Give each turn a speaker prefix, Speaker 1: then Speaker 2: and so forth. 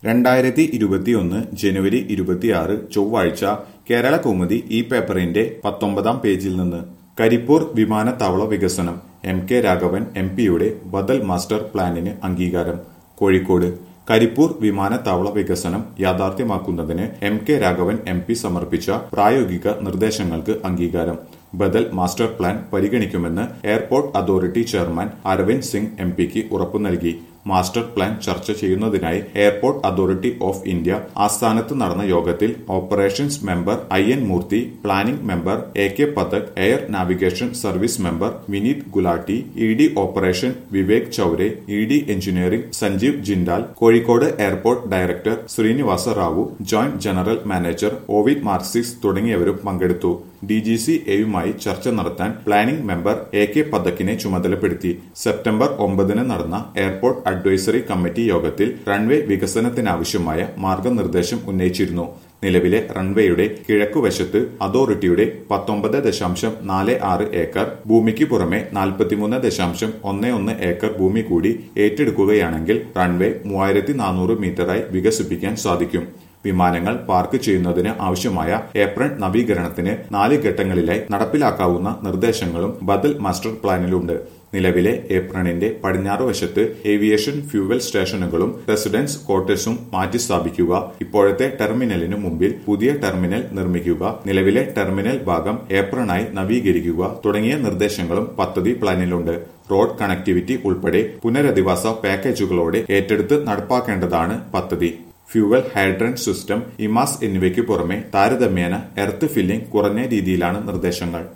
Speaker 1: രണ്ടായിരത്തി ഇരുപത്തിയൊന്ന് ജനുവരി ഇരുപത്തിയാറ് ചൊവ്വാഴ്ച കേരള കൗമുദി ഈ പേപ്പറിന്റെ പത്തൊമ്പതാം പേജിൽ നിന്ന് കരിപ്പൂർ വിമാനത്താവള വികസനം എം കെ രാഘവൻ എം പിയുടെ ബദൽ മാസ്റ്റർ പ്ലാനിന് അംഗീകാരം കോഴിക്കോട് കരിപ്പൂർ വിമാനത്താവള വികസനം യാഥാർത്ഥ്യമാക്കുന്നതിന് M K Raghavan M P സമർപ്പിച്ച പ്രായോഗിക നിർദ്ദേശങ്ങൾക്ക് അംഗീകാരം ബദൽ മാസ്റ്റർ പ്ലാൻ പരിഗണിക്കുമെന്ന് airport authority chairman Arvind Singh M പിക്ക് ഉറപ്പു നൽകി മാസ്റ്റർ പ്ലാൻ ചർച്ച ചെയ്യുന്നതിനായി എയർപോർട്ട് അതോറിറ്റി ഓഫ് ഇന്ത്യ ആസ്ഥാനത്ത് നടന്ന യോഗത്തിൽ operations member I N Murthy planning member A K Pathak air navigation service member Vineet Gulati E D operation Vivek Chaure E D engineering Sanjeev Jindal Kozhikode airport director Srinivasa Rao joint general manager ഒവിഡ് മാർസിസ് തുടങ്ങിയവരും പങ്കെടുത്തു ഡി ജി സി എയുമായി ചർച്ച നടത്താൻ പ്ലാനിംഗ് മെമ്പർ എ കെ പതക്കിനെ ചുമതലപ്പെടുത്തി സെപ്റ്റംബർ ഒമ്പതിന് നടന്ന എയർപോർട്ട് അഡ്വൈസറി കമ്മിറ്റി യോഗത്തിൽ റൺവേ വികസനത്തിനാവശ്യമായ മാർഗനിർദ്ദേശം ഉന്നയിച്ചിരുന്നു നിലവിലെ റൺവേയുടെ കിഴക്കുവശത്ത് അതോറിറ്റിയുടെ പത്തൊമ്പത് ദശാംശം നാല് ആറ് ഏക്കർ ഭൂമിക്ക് പുറമെ നാൽപ്പത്തിമൂന്ന് ദശാംശം ഒന്ന് ഒന്ന് ഏക്കർ ഭൂമി കൂടി ഏറ്റെടുക്കുകയാണെങ്കിൽ റൺവേ മൂവായിരത്തി നാനൂറ് മീറ്ററായി വികസിപ്പിക്കാൻ സാധിക്കും വിമാനങ്ങൾ പാർക്ക് ചെയ്യുന്നതിന് ആവശ്യമായ ഏപ്രൺ നവീകരണത്തിന് നാല് ഘട്ടങ്ങളിലായി നടപ്പിലാക്കാവുന്ന നിർദ്ദേശങ്ങളും ബദൽ മാസ്റ്റർ പ്ലാനിലുണ്ട് നിലവിലെ ഏപ്രണിന്റെ പടിഞ്ഞാറ് വശത്ത് ഏവിയേഷൻ ഫ്യൂവൽ സ്റ്റേഷനുകളും റെസിഡൻസ് ക്വാർട്ടേഴ്സും മാറ്റി സ്ഥാപിക്കുക ഇപ്പോഴത്തെ ടെർമിനലിനു മുമ്പിൽ പുതിയ ടെർമിനൽ നിർമ്മിക്കുക നിലവിലെ ടെർമിനൽ ഭാഗം ഏപ്രണായി നവീകരിക്കുക തുടങ്ങിയ നിർദ്ദേശങ്ങളും പദ്ധതി പ്ലാനിലുണ്ട് റോഡ് കണക്ടിവിറ്റി ഉൾപ്പെടെ പുനരധിവാസ പാക്കേജുകളോടെ ഏറ്റെടുത്ത് നടപ്പാക്കേണ്ടതാണ് പദ്ധതി ഫ്യൂവൽ ഹൈഡ്രൻ സിസ്റ്റം ഇമാസ് എന്നിവയ്ക്ക് പുറമെ താരതമ്യേന എർത്ത് ഫില്ലിംഗ് കുറഞ്ഞ രീതിയിലാണ് നിർദ്ദേശങ്ങൾ